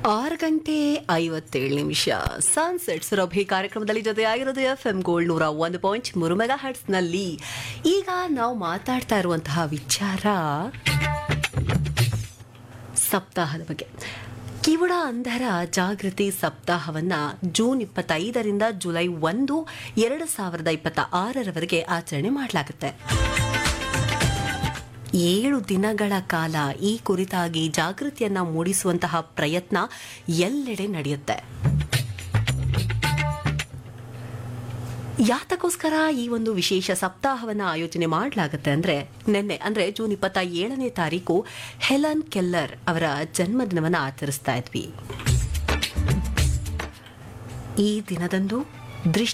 ಆರು ಗಂಟೆ ಐವತ್ತೇಳು ನಿಮಿಷ ಸನ್ಸೆಟ್ ಸುರಭಿ ಕಾರ್ಯಕ್ರಮದಲ್ಲಿ ಜೊತೆ ಆಗಿರೋದು ಎಫ್ ಎಂ ಗೋಲ್ಡ್ ನೂರ ಒಂದು ಪಾಯಿಂಟ್ ಮೂರು ಮೆಗಾ ನಲ್ಲಿ ಈಗ ನಾವು ಮಾತಾಡ್ತಾ ಇರುವಂತಹ ವಿಚಾರ ಸಪ್ತಾಹದ ಬಗ್ಗೆ ಕಿವುಡ ಅಂಧರ ಜಾಗೃತಿ ಸಪ್ತಾಹವನ್ನ ಜೂನ್ ಇಪ್ಪತ್ತೈದರಿಂದ ಜುಲೈ ಒಂದು ಎರಡು ಸಾವಿರದ ಇಪ್ಪತ್ತ ಆರರವರೆಗೆ ಆಚರಣೆ ಮಾಡಲಾಗುತ್ತೆ ಏಳು ದಿನಗಳ ಕಾಲ ಈ ಕುರಿತಾಗಿ ಜಾಗೃತಿಯನ್ನ ಮೂಡಿಸುವಂತಹ ಪ್ರಯತ್ನ ಎಲ್ಲೆಡೆ ನಡೆಯುತ್ತೆ ಯಾತಕ್ಕೋಸ್ಕರ ಈ ಒಂದು ವಿಶೇಷ ಸಪ್ತಾಹವನ್ನ ಆಯೋಜನೆ ಮಾಡಲಾಗುತ್ತೆ ಅಂದ್ರೆ ನಿನ್ನೆ ಅಂದ್ರೆ ಜೂನ್ ಇಪ್ಪತ್ತ ಏಳನೇ ತಾರೀಕು ಹೆಲನ್ ಕೆಲ್ಲರ್ ಅವರ ಜನ್ಮದಿನವನ್ನ ಆಚರಿಸ್ತಾ ಇದ್ವಿ ಈ ದಿನದಂದು ದೃಷ್ಟಿ